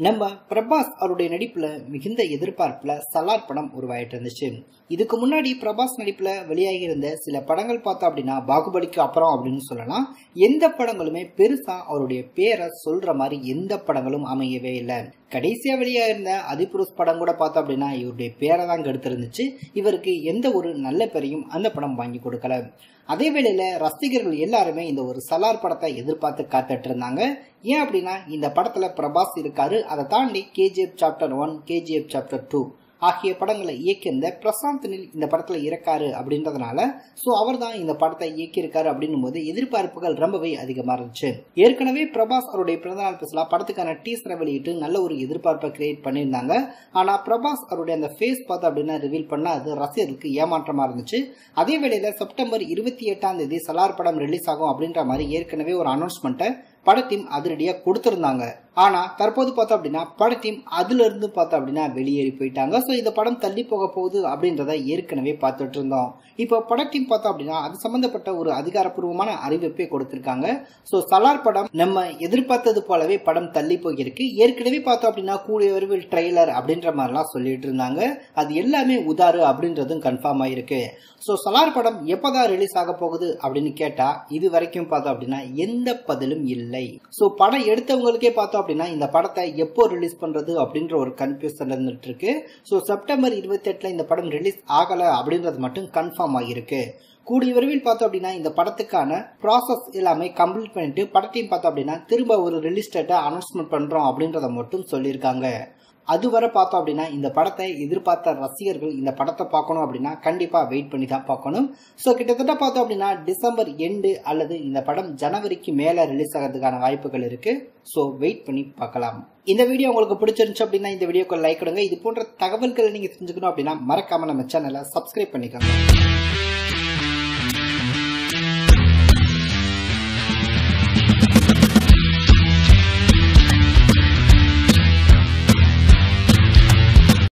நம்ம பிரபாஸ் அவருடைய நடிப்புல மிகுந்த எதிர்பார்ப்புல சலார் படம் உருவாயிட்டு இருந்துச்சு இதுக்கு முன்னாடி பிரபாஸ் நடிப்புல வெளியாகி இருந்த சில படங்கள் பார்த்தோம் அப்படின்னா பாகுபலிக்கு அப்புறம் அப்படின்னு சொல்லலாம் எந்த படங்களுமே பெருசா அவருடைய பேரை சொல்ற மாதிரி எந்த படங்களும் அமையவே இல்லை கடைசியா வெளியாக இருந்த அதிபுருஷ் படம் கூட பார்த்தோம் அப்படின்னா இவருடைய பேரை தான் கெடுத்திருந்துச்சு இவருக்கு எந்த ஒரு நல்ல பேரையும் அந்த படம் வாங்கி கொடுக்கல அதே வேளையில ரசிகர்கள் எல்லாருமே இந்த ஒரு சலார் படத்தை எதிர்பார்த்து காத்துட்டு இருந்தாங்க ஏன் அப்படின்னா இந்த படத்துல பிரபாஸ் இருக்காரு அதை தாண்டி KGF chapter one KGF chapter two ஆகிய படங்களை இயக்கியிருந்த பிரசாந்த் நில் இந்த படத்துல இருக்காரு அப்படின்றதுனால ஸோ அவர் தான் இந்த படத்தை இயக்கியிருக்காரு அப்படின்னும் போது எதிர்பார்ப்புகள் ரொம்பவே அதிகமா இருந்துச்சு ஏற்கனவே பிரபாஸ் அவருடைய பிறந்தநாள் பேசலாம் படத்துக்கான டீசரை வெளியிட்டு நல்ல ஒரு எதிர்பார்ப்பை கிரியேட் பண்ணியிருந்தாங்க ஆனா பிரபாஸ் அவருடைய அந்த ஃபேஸ் பார்த்து அப்படின்னா ரிவீல் பண்ண அது ரசிகர்களுக்கு ஏமாற்றமா இருந்துச்சு அதே வேளையில செப்டம்பர் இருபத்தி எட்டாம் தேதி சலார் படம் ரிலீஸ் ஆகும் அப்படின்ற மாதிரி ஏற்கனவே ஒரு அனௌன்ஸ்மெண்ட்டை பட டீம் அதிரடியா கொடுத்திருந்தாங்க ஆனா தற்போது பார்த்தோம் அப்படின்னா பட டீம் அதுல இருந்து பார்த்தோம் அப்படின்னா வெளியேறி போயிட்டாங்க ஸோ இந்த படம் தள்ளி போக போகுது அப்படின்றத ஏற்கனவே பார்த்துட்டு இருந்தோம் இப்போ பட டீம் பார்த்தோம் அப்படின்னா அது சம்பந்தப்பட்ட ஒரு அதிகாரப்பூர்வமான அறிவிப்பை கொடுத்திருக்காங்க ஸோ சலார் படம் நம்ம எதிர்பார்த்தது போலவே படம் தள்ளி போயிருக்கு ஏற்கனவே பார்த்தோம் அப்படின்னா கூடிய விரைவில் ட்ரெய்லர் அப்படின்ற மாதிரிலாம் சொல்லிட்டு இருந்தாங்க அது எல்லாமே உதாறு அப்படின்றதும் கன்ஃபார்ம் ஆயிருக்கு ஸோ சலார் படம் எப்போதான் ரிலீஸ் ஆக போகுது அப்படின்னு கேட்டா இது வரைக்கும் பார்த்தோம் அப்படின்னா எந்த பதிலும் இல்லை ஸோ படம் எடுத்தவங்களுக்கே பார்த்தோம் அப்படின்னா இந்த படத்தை எப்போ ரிலீஸ் பண்றது அப்படின்ற ஒரு கன்ஃபியூஷன் இருந்துட்டு இருக்கு ஸோ செப்டம்பர் இருபத்தி எட்டுல இந்த படம் ரிலீஸ் ஆகல அப்படின்றது மட்டும் கன்ஃபார்ம் ஆகியிருக்கு கூடிய விரைவில் பார்த்தோம் அப்படின்னா இந்த படத்துக்கான ப்ராசஸ் எல்லாமே கம்ப்ளீட் பண்ணிட்டு படத்தையும் பார்த்தோம் அப்படின்னா திரும்ப ஒரு ரிலீஸ் டேட்டை அனௌன்ஸ்மெண்ட் பண்றோம் அப்படின்றத மட்டும் சொல்லியிருக்காங்க அதுவரை பார்த்தோம் அப்படின்னா இந்த படத்தை எதிர்பார்த்த ரசிகர்கள் இந்த படத்தை பார்க்கணும் அப்படின்னா கண்டிப்பாக வெயிட் பண்ணி தான் பார்க்கணும் ஸோ கிட்டத்தட்ட பார்த்தோம் அப்படின்னா டிசம்பர் எண்டு அல்லது இந்த படம் ஜனவரிக்கு மேலே ரிலீஸ் ஆகிறதுக்கான வாய்ப்புகள் இருக்கு ஸோ வெயிட் பண்ணி பார்க்கலாம் இந்த வீடியோ உங்களுக்கு பிடிச்சிருந்துச்சு அப்படின்னா இந்த வீடியோக்கு லைக் கொடுங்க இது போன்ற தகவல்களை நீங்கள் தெரிஞ்சுக்கணும் அப்படின்னா மறக்காம நம்ம சேனலை சப்ஸ்கிரைப் பண்ணிக்கோங்க